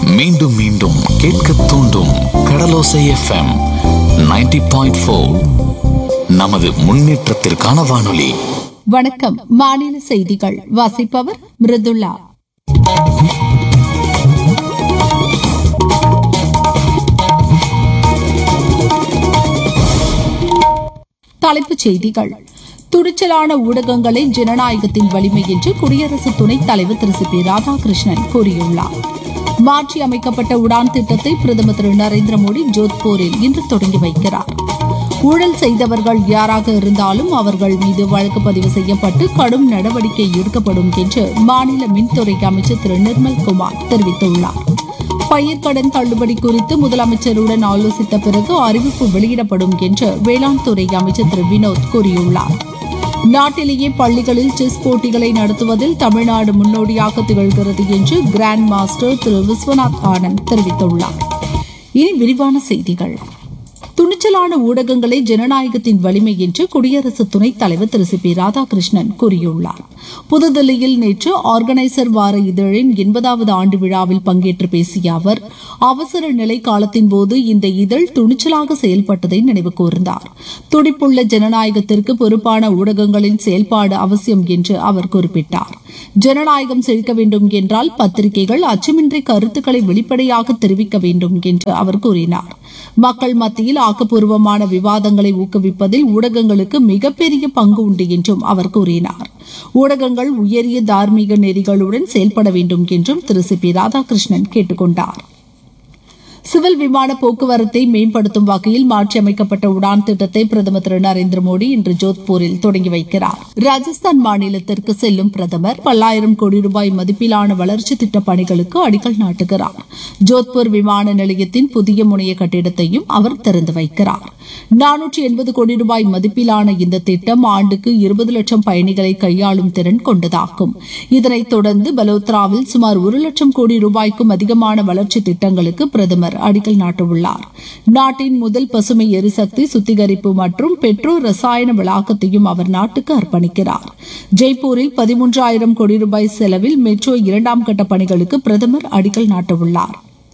மீண்டும் மீண்டும் கேட்க தூண்டும் கடலோசை எஃப்எம் 90.4 பாயிண்ட் நமது முன்னேற்றத்திற்கான வானொலி வணக்கம் மாநில செய்திகள் வாசிப்பவர் மிருதுளா தலைப்புச் செய்திகள் துணிச்சலான ஊடகங்களே ஜனநாயகத்தின் வலிமை என்று குடியரசு துணைத் தலைவர் திரு சி பி ராதாகிருஷ்ணன் கூறியுள்ளார் மாற்றி அமைக்கப்பட்ட உடான் திட்டத்தை பிரதமர் திரு நரேந்திர மோடி ஜோத்பூரில் இன்று தொடங்கி வைக்கிறார் ஊழல் செய்தவர்கள் யாராக இருந்தாலும் அவர்கள் மீது வழக்கு பதிவு செய்யப்பட்டு கடும் நடவடிக்கை எடுக்கப்படும் என்று மாநில மின்துறை அமைச்சர் திரு நிர்மல் குமார் தெரிவித்துள்ளார் பயிர்க்கடன் தள்ளுபடி குறித்து முதலமைச்சருடன் ஆலோசித்த பிறகு அறிவிப்பு வெளியிடப்படும் என்று வேளாண் துறை அமைச்சர் திரு வினோத் கூறியுள்ளார் நாட்டிலேயே பள்ளிகளில் செஸ் போட்டிகளை நடத்துவதில் தமிழ்நாடு முன்னோடியாக திகழ்கிறது என்று கிராண்ட் மாஸ்டர் திரு விஸ்வநாத் ஆனந்த் தெரிவித்துள்ளார் இனி விரிவான செய்திகள் துணிச்சலான ஊடகங்களே ஜனநாயகத்தின் வலிமை என்று குடியரசு துணைத் தலைவர் திரு சி பி ராதாகிருஷ்ணன் கூறியுள்ளார் புதுதில்லியில் நேற்று ஆர்கனைசர் வார இதழின் எண்பதாவது ஆண்டு விழாவில் பங்கேற்று பேசிய அவர் அவசர நிலை காலத்தின் போது இந்த இதழ் துணிச்சலாக செயல்பட்டதை நினைவு கூர்ந்தார் துடிப்புள்ள ஜனநாயகத்திற்கு பொறுப்பான ஊடகங்களின் செயல்பாடு அவசியம் என்று அவர் குறிப்பிட்டார் ஜனநாயகம் செழிக்க வேண்டும் என்றால் பத்திரிகைகள் அச்சமின்றி கருத்துக்களை வெளிப்படையாக தெரிவிக்க வேண்டும் என்று அவர் கூறினார் மக்கள் மத்தியில் ஆக்கப்பூர்வமான விவாதங்களை ஊக்குவிப்பதில் ஊடகங்களுக்கு மிகப்பெரிய பங்கு உண்டு என்றும் அவர் கூறினார் ஊடகங்கள் உயரிய தார்மீக நெறிகளுடன் செயல்பட வேண்டும் என்றும் திரு சி பி ராதாகிருஷ்ணன் கேட்டுக் கொண்டார் சிவில் விமான போக்குவரத்தை மேம்படுத்தும் வகையில் மாற்றியமைக்கப்பட்ட உடான் திட்டத்தை பிரதமர் திரு நரேந்திர மோடி இன்று ஜோத்பூரில் தொடங்கி வைக்கிறார் ராஜஸ்தான் மாநிலத்திற்கு செல்லும் பிரதமர் பல்லாயிரம் கோடி ரூபாய் மதிப்பிலான வளர்ச்சி திட்டப் பணிகளுக்கு அடிக்கல் நாட்டுகிறார் ஜோத்பூர் விமான நிலையத்தின் புதிய முனைய கட்டிடத்தையும் அவர் திறந்து வைக்கிறார் நானூற்றி எண்பது கோடி ரூபாய் மதிப்பிலான இந்த திட்டம் ஆண்டுக்கு இருபது லட்சம் பயணிகளை கையாளும் திறன் கொண்டதாகும் இதனைத் தொடர்ந்து பலோத்ராவில் சுமார் ஒரு லட்சம் கோடி ரூபாய்க்கும் அதிகமான வளர்ச்சி திட்டங்களுக்கு பிரதமர் அடிக்கல் நாட்டவுள்ளார் நாட்டின் முதல் பசுமை எரிசக்தி சுத்திகரிப்பு மற்றும் பெட்ரோ ரசாயன வளாகத்தையும் அவர் நாட்டுக்கு அர்ப்பணிக்கிறார் ஜெய்ப்பூரில் பதிமூன்றாயிரம் கோடி ரூபாய் செலவில் மெட்ரோ இரண்டாம் கட்ட பணிகளுக்கு பிரதமர் அடிக்கல் நாட்டவுள்ளார்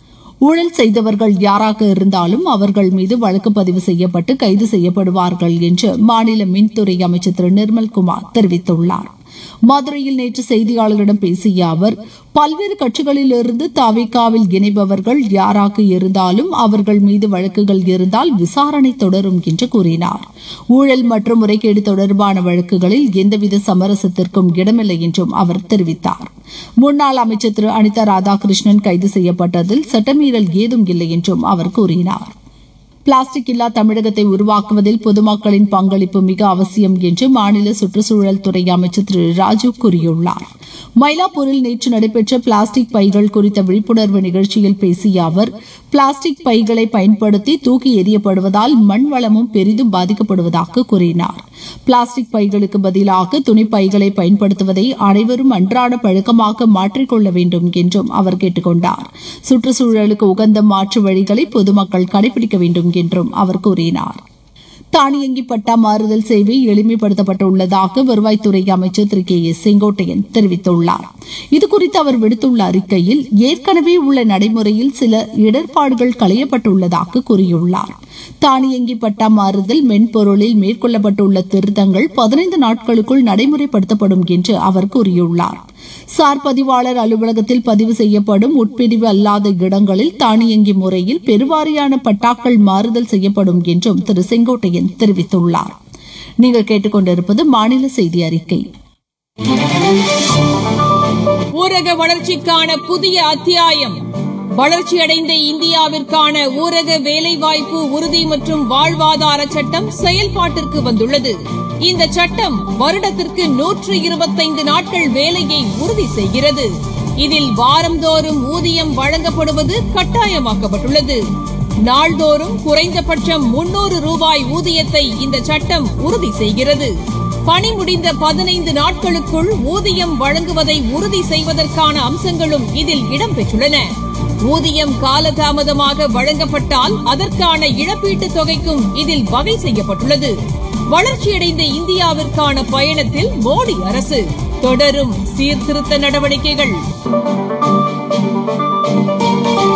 ஊழல் செய்தவர்கள் யாராக இருந்தாலும் அவர்கள் மீது வழக்கு பதிவு செய்யப்பட்டு கைது செய்யப்படுவார்கள் என்று மாநில மின்துறை அமைச்சர் திரு நிர்மல்குமார் தெரிவித்துள்ளார் மதுரையில் நேற்று செய்தியாளர்களிடம் பேசிய அவர் பல்வேறு கட்சிகளிலிருந்து தாவிகாவில் இணைபவர்கள் யாராக இருந்தாலும் அவர்கள் மீது வழக்குகள் இருந்தால் விசாரணை தொடரும் என்று கூறினார் ஊழல் மற்றும் முறைகேடு தொடர்பான வழக்குகளில் எந்தவித சமரசத்திற்கும் இடமில்லை என்றும் அவர் தெரிவித்தார் முன்னாள் அமைச்சர் திரு அனிதா ராதாகிருஷ்ணன் கைது செய்யப்பட்டதில் சட்டமீறல் ஏதும் இல்லை என்றும் அவர் கூறினார் பிளாஸ்டிக் இல்லா தமிழகத்தை உருவாக்குவதில் பொதுமக்களின் பங்களிப்பு மிக அவசியம் என்று மாநில சுற்றுச்சூழல் துறை அமைச்சர் திரு ராஜு கூறியுள்ளார் மயிலாப்பூரில் நேற்று நடைபெற்ற பிளாஸ்டிக் பைகள் குறித்த விழிப்புணர்வு நிகழ்ச்சியில் பேசிய அவர் பிளாஸ்டிக் பைகளை பயன்படுத்தி தூக்கி எறியப்படுவதால் மண் வளமும் பெரிதும் பாதிக்கப்படுவதாக கூறினார் பிளாஸ்டிக் பைகளுக்கு பதிலாக துணி பைகளை பயன்படுத்துவதை அனைவரும் அன்றாட பழக்கமாக மாற்றிக்கொள்ள வேண்டும் என்றும் அவர் கேட்டுக் கொண்டார் சுற்றுச்சூழலுக்கு உகந்த மாற்று வழிகளை பொதுமக்கள் கடைபிடிக்க வேண்டும் என்றும் அவர் கூறினார் தானியங்கி பட்டா மாறுதல் சேவை எளிமைப்படுத்தப்பட்டுள்ளதாக வருவாய்த்துறை அமைச்சர் திரு கே எஸ் செங்கோட்டையன் தெரிவித்துள்ளார் இதுகுறித்து அவர் விடுத்துள்ள அறிக்கையில் ஏற்கனவே உள்ள நடைமுறையில் சில இடர்பாடுகள் களையப்பட்டுள்ளதாக கூறியுள்ளார் தானியங்கி பட்டா மாறுதல் மென்பொருளில் மேற்கொள்ளப்பட்டுள்ள திருத்தங்கள் பதினைந்து நாட்களுக்குள் நடைமுறைப்படுத்தப்படும் என்று அவர் கூறியுள்ளார் சார் பதிவாளர் அலுவலகத்தில் பதிவு செய்யப்படும் உட்பிரிவு அல்லாத இடங்களில் தானியங்கி முறையில் பெருவாரியான பட்டாக்கள் மாறுதல் செய்யப்படும் என்றும் திரு செங்கோட்டையன் தெரிவித்துள்ளார் நீங்கள் கேட்டுக்கொண்டிருப்பது மாநில செய்தி அறிக்கை ஊரக வளர்ச்சிக்கான புதிய அத்தியாயம் வளர்ச்சியடைந்த இந்தியாவிற்கான ஊரக வேலைவாய்ப்பு உறுதி மற்றும் வாழ்வாதார சட்டம் செயல்பாட்டிற்கு வந்துள்ளது இந்த சட்டம் வருடத்திற்கு நூற்று இருபத்தைந்து நாட்கள் வேலையை உறுதி செய்கிறது இதில் வாரந்தோறும் ஊதியம் வழங்கப்படுவது கட்டாயமாக்கப்பட்டுள்ளது நாள்தோறும் குறைந்தபட்சம் முன்னூறு ரூபாய் ஊதியத்தை இந்த சட்டம் உறுதி செய்கிறது பணி முடிந்த பதினைந்து நாட்களுக்குள் ஊதியம் வழங்குவதை உறுதி செய்வதற்கான அம்சங்களும் இதில் இடம்பெற்றுள்ளன ஊதியம் காலதாமதமாக வழங்கப்பட்டால் அதற்கான இழப்பீட்டுத் தொகைக்கும் இதில் வகை செய்யப்பட்டுள்ளது வளர்ச்சியடைந்த இந்தியாவிற்கான பயணத்தில் மோடி அரசு தொடரும் சீர்திருத்த நடவடிக்கைகள்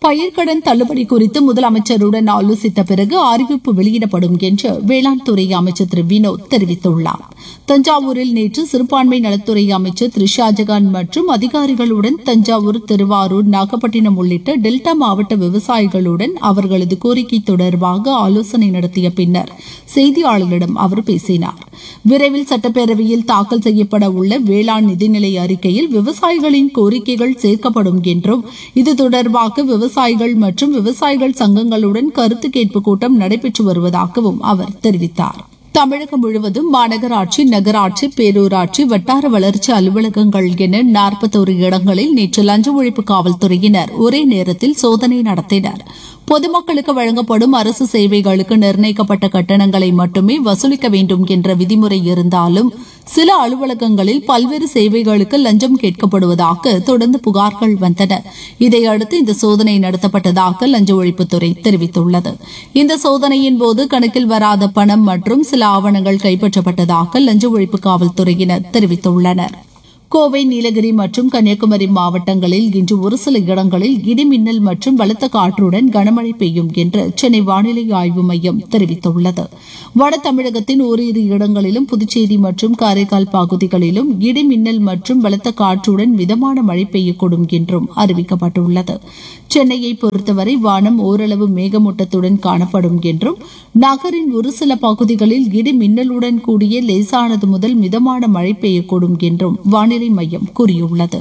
பயிர்க்கடன் தள்ளுபடி குறித்து முதலமைச்சருடன் ஆலோசித்த பிறகு அறிவிப்பு வெளியிடப்படும் என்று வேளாண் துறை அமைச்சர் திரு வினோத் தெரிவித்துள்ளார் தஞ்சாவூரில் நேற்று சிறுபான்மை நலத்துறை அமைச்சர் திரு ஷாஜகான் மற்றும் அதிகாரிகளுடன் தஞ்சாவூர் திருவாரூர் நாகப்பட்டினம் உள்ளிட்ட டெல்டா மாவட்ட விவசாயிகளுடன் அவர்களது கோரிக்கை தொடர்பாக ஆலோசனை நடத்திய பின்னர் செய்தியாளர்களிடம் அவர் பேசினார் விரைவில் சட்டப்பேரவையில் தாக்கல் செய்யப்பட உள்ள வேளாண் நிதிநிலை அறிக்கையில் விவசாயிகளின் கோரிக்கைகள் சேர்க்கப்படும் என்றும் இது தொடர்பாக விவசாயிகள் மற்றும் விவசாயிகள் சங்கங்களுடன் கருத்து கேட்பு கூட்டம் நடைபெற்று வருவதாகவும் அவர் தெரிவித்தார் தமிழகம் முழுவதும் மாநகராட்சி நகராட்சி பேரூராட்சி வட்டார வளர்ச்சி அலுவலகங்கள் என நாற்பத்தோரு இடங்களில் நேற்று லஞ்ச ஒழிப்பு காவல்துறையினர் ஒரே நேரத்தில் சோதனை நடத்தினர் பொதுமக்களுக்கு வழங்கப்படும் அரசு சேவைகளுக்கு நிர்ணயிக்கப்பட்ட கட்டணங்களை மட்டுமே வசூலிக்க வேண்டும் என்ற விதிமுறை இருந்தாலும் சில அலுவலகங்களில் பல்வேறு சேவைகளுக்கு லஞ்சம் கேட்கப்படுவதாக தொடர்ந்து புகார்கள் வந்தன இதையடுத்து இந்த சோதனை நடத்தப்பட்டதாக லஞ்ச ஒழிப்புத்துறை தெரிவித்துள்ளது இந்த சோதனையின் போது கணக்கில் வராத பணம் மற்றும் சில ஆவணங்கள் கைப்பற்றப்பட்டதாக லஞ்ச ஒழிப்பு காவல்துறையினர் தெரிவித்துள்ளனர் கோவை நீலகிரி மற்றும் கன்னியாகுமரி மாவட்டங்களில் இன்று ஒரு சில இடங்களில் இடிமின்னல் மற்றும் பலத்த காற்றுடன் கனமழை பெய்யும் என்று சென்னை வானிலை ஆய்வு மையம் தெரிவித்துள்ளது வட தமிழகத்தின் ஓரிரு இடங்களிலும் புதுச்சேரி மற்றும் காரைக்கால் பகுதிகளிலும் இடிமின்னல் மற்றும் பலத்த காற்றுடன் மிதமான மழை பெய்யக்கூடும் என்றும் அறிவிக்கப்பட்டுள்ளது சென்னையை பொறுத்தவரை வானம் ஓரளவு மேகமூட்டத்துடன் காணப்படும் என்றும் நகரின் ஒரு சில பகுதிகளில் இடி மின்னலுடன் கூடிய லேசானது முதல் மிதமான மழை பெய்யக்கூடும் என்றும் வானிலை மையம் கூறியுள்ளது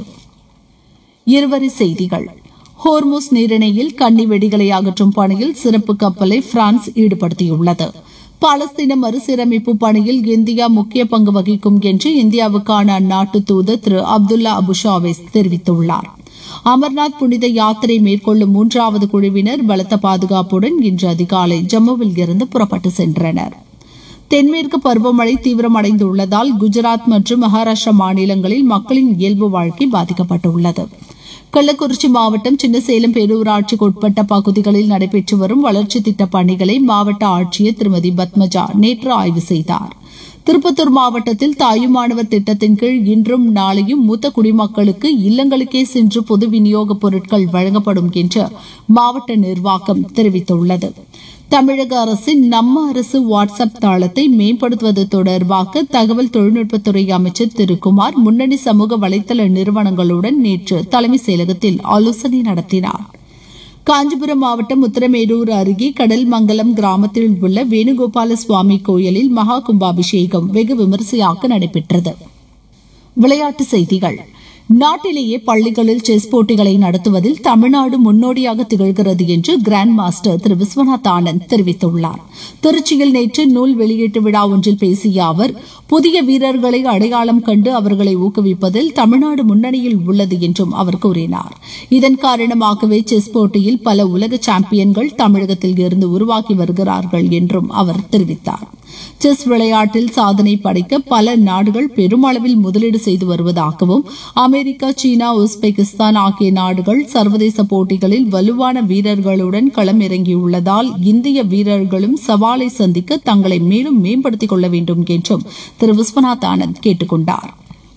இருவரி செய்திகள் ஹோர்முஸ் நீரிணையில் கன்னி வெடிகளை அகற்றும் பணியில் சிறப்பு கப்பலை பிரான்ஸ் ஈடுபடுத்தியுள்ளது பாலஸ்தீன மறுசீரமைப்பு பணியில் இந்தியா முக்கிய பங்கு வகிக்கும் என்று இந்தியாவுக்கான அந்நாட்டு தூதர் திரு அப்துல்லா அபுஷாவேஸ் தெரிவித்துள்ளார் அமர்நாத் புனித யாத்திரை மேற்கொள்ளும் மூன்றாவது குழுவினர் பலத்த பாதுகாப்புடன் இன்று அதிகாலை ஜம்முவில் இருந்து புறப்பட்டு சென்றனர் தென்மேற்கு பருவமழை தீவிரமடைந்துள்ளதால் குஜராத் மற்றும் மகாராஷ்டிரா மாநிலங்களில் மக்களின் இயல்பு வாழ்க்கை பாதிக்கப்பட்டுள்ளது கள்ளக்குறிச்சி மாவட்டம் சின்னசேலம் பேரூராட்சிக்கு உட்பட்ட பகுதிகளில் நடைபெற்று வரும் வளர்ச்சி திட்டப் பணிகளை மாவட்ட ஆட்சியர் திருமதி பத்மஜா நேற்று ஆய்வு செய்தார் திருப்பத்தூர் மாவட்டத்தில் தாயுமானவர் திட்டத்தின் கீழ் இன்றும் நாளையும் மூத்த குடிமக்களுக்கு இல்லங்களுக்கே சென்று பொது விநியோகப் பொருட்கள் வழங்கப்படும் என்று மாவட்ட நிர்வாகம் தெரிவித்துள்ளது தமிழக அரசின் நம்ம அரசு வாட்ஸ்அப் தளத்தை மேம்படுத்துவது தொடர்பாக தகவல் தொழில்நுட்பத்துறை அமைச்சர் திரு குமார் முன்னணி சமூக வலைதள நிறுவனங்களுடன் நேற்று தலைமைச் செயலகத்தில் ஆலோசனை நடத்தினார் காஞ்சிபுரம் மாவட்டம் உத்தரமேரூர் அருகே கடல்மங்கலம் கிராமத்தில் உள்ள வேணுகோபால சுவாமி கோயிலில் மகா கும்பாபிஷேகம் வெகு விமரிசையாக நடைபெற்றது விளையாட்டுச் செய்திகள் நாட்டிலேயே பள்ளிகளில் செஸ் போட்டிகளை நடத்துவதில் தமிழ்நாடு முன்னோடியாக திகழ்கிறது என்று கிராண்ட் மாஸ்டர் திரு விஸ்வநாத் ஆனந்த் தெரிவித்துள்ளார் திருச்சியில் நேற்று நூல் வெளியீட்டு விழா ஒன்றில் பேசிய அவர் புதிய வீரர்களை அடையாளம் கண்டு அவர்களை ஊக்குவிப்பதில் தமிழ்நாடு முன்னணியில் உள்ளது என்றும் அவர் கூறினார் இதன் காரணமாகவே செஸ் போட்டியில் பல உலக சாம்பியன்கள் தமிழகத்தில் இருந்து உருவாகி வருகிறார்கள் என்றும் அவர் தெரிவித்தார் செஸ் விளையாட்டில் சாதனை படைக்க பல நாடுகள் பெருமளவில் முதலீடு செய்து வருவதாகவும் அமெரிக்கா சீனா உஸ்பெகிஸ்தான் ஆகிய நாடுகள் சர்வதேச போட்டிகளில் வலுவான வீரர்களுடன் களமிறங்கியுள்ளதால் இந்திய வீரர்களும் சவாலை சந்திக்க தங்களை மேலும் மேம்படுத்திக் கொள்ள வேண்டும் என்றும் திரு விஸ்வநாத் ஆனந்த் கேட்டுக் கொண்டார்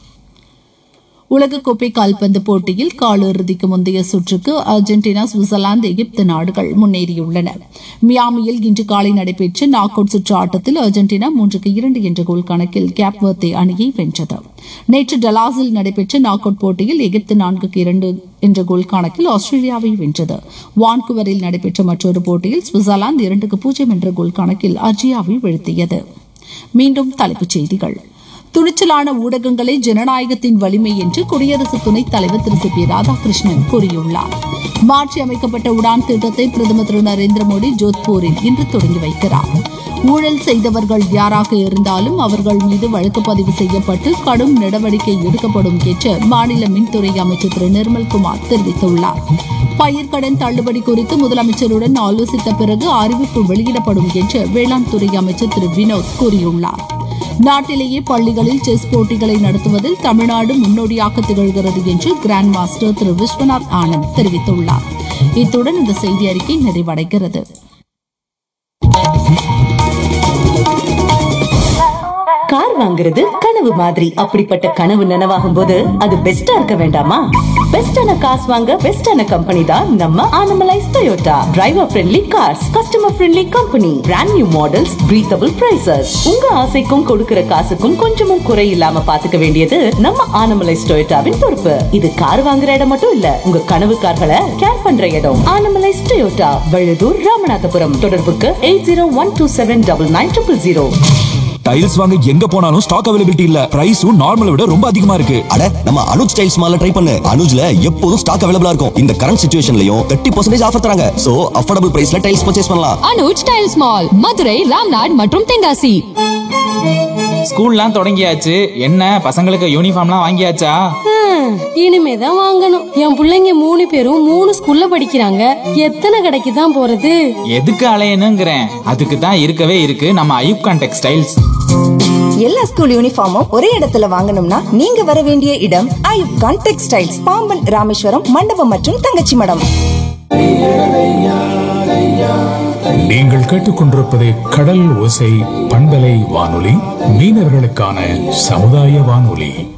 உலகக்கோப்பை கால்பந்து போட்டியில் காலிறுதிக்கு முந்தைய சுற்றுக்கு அர்ஜென்டினா சுவிட்சர்லாந்து எகிப்து நாடுகள் முன்னேறியுள்ளன மியாமியில் இன்று காலை நடைபெற்ற நாக் அவுட் சுற்று ஆட்டத்தில் அர்ஜென்டினா மூன்றுக்கு இரண்டு என்ற கோல் கணக்கில் கேப்வர்த்தே அணியை வென்றது நேற்று டலாஸில் நடைபெற்ற நாக் அவுட் போட்டியில் எகிப்து நான்குக்கு இரண்டு என்ற கோல் கணக்கில் ஆஸ்திரேலியாவை வென்றது வான்குவரில் நடைபெற்ற மற்றொரு போட்டியில் சுவிட்சர்லாந்து இரண்டுக்கு பூஜ்ஜியம் என்ற கோல் கணக்கில் அர்ஜியாவை வீழ்த்தியது மீண்டும் தலைப்புச் செய்திகள் துணிச்சலான ஊடகங்களே ஜனநாயகத்தின் வலிமை என்று குடியரசு துணைத் தலைவர் திரு சி பி ராதாகிருஷ்ணன் கூறியுள்ளார் மாற்றி அமைக்கப்பட்ட உடான் திட்டத்தை பிரதமர் திரு நரேந்திர மோடி ஜோத்பூரில் இன்று தொடங்கி வைக்கிறார் ஊழல் செய்தவர்கள் யாராக இருந்தாலும் அவர்கள் மீது வழக்கு பதிவு செய்யப்பட்டு கடும் நடவடிக்கை எடுக்கப்படும் என்று மாநில மின்துறை அமைச்சர் திரு நிர்மல்குமார் தெரிவித்துள்ளார் பயிர்க்கடன் தள்ளுபடி குறித்து முதலமைச்சருடன் ஆலோசித்த பிறகு அறிவிப்பு வெளியிடப்படும் என்று வேளாண் துறை அமைச்சர் திரு வினோத் கூறியுள்ளார் நாட்டிலேயே பள்ளிகளில் செஸ் போட்டிகளை நடத்துவதில் தமிழ்நாடு முன்னோடியாக திகழ்கிறது என்று கிராண்ட் மாஸ்டர் திரு விஸ்வநாத் ஆனந்த் தெரிவித்துள்ளார் இத்துடன் இந்த செய்தி அறிக்கை நிறைவடைகிறது கார் வாங்குறது கனவு மாதிரி அப்படிப்பட்ட கனவு நனவாகும் போது அது பெஸ்டா இருக்க வேண்டாமா பெஸ்டான காசு வாங்க பெஸ்டான கம்பெனி தான் நம்ம Anamalais Toyota driver friendly cars customer friendly company brand new models breathable prices உங்க ஆசைக்கும் கொடுக்கிற காசுக்கும் கொஞ்சமும் குறை இல்லாம பாத்துக்க வேண்டியது நம்ம ஆனமலைஸ் டொயோட்டாவின் பொறுப்பு இது கார் வாங்குற இடம் மட்டும் இல்ல உங்க கனவு கார்களை கேர் பண்ற இடம் ஆனமலைஸ் டொயோட்டா வழுதூர் ராமநாதபுரம் தொடர்புக்கு eight zero one two seven double nine triple zero tiles வாங்க எங்க போனாலும் ஸ்டாக் அவைலபிலிட்டி இல்ல பிரைஸும் நார்மலை விட ரொம்ப அதிகமா இருக்கு அட நம்ம அனுஜ் ஸ்டைல்ஸ் மால்ல ட்ரை பண்ணு அனுஜ்ல எப்போதும் ஸ்டாக் அவைலபிளா இருக்கும் இந்த கரண்ட் சுச்சுவேஷன்லயும் தேர்ட்டி பர்சன்டேஜ் ஆஃபர் தராங்க சோ அஃபோர்டபுள் பிரைஸ்ல டைல்ஸ் பர்ச்சேஸ் பண்ணலாம் அனுஜ் டைல்ஸ் மால் மதுரை ராம்நாட் மற்றும் தென்காசி ஸ்கூல்லாம் தொடங்கியாச்சு என்ன பசங்களுக்கு யூனிஃபார்ம்லாம் வாங்கியாச்சா இனிமே தான் வாங்கணும் என் பிள்ளைங்க மூணு பேரும் மூணு ஸ்கூல்ல படிக்கிறாங்க எத்தனை கடைக்கு தான் போறது எதுக்கு அலையணுங்கிறேன் அதுக்கு தான் இருக்கவே இருக்கு நம்ம ஐயூப்கான் டெக்ஸ்டைல்ஸ் எல்லா ஸ்கூல் யூனிஃபார்மும் ஒரே இடத்துல வாங்கணும்னா நீங்க வர வேண்டிய இடம் ஐயுப்கான் டெக்ஸ்டைல்ஸ் பாம்பன் ராமேஸ்வரம் மண்டபம் மற்றும் தங்கச்சி மடம் நீங்கள் கேட்டுக்கொண்டிருப்பது கடல் ஓசை பண்பலை வானொலி மீனவர்களுக்கான சமுதாய வானொலி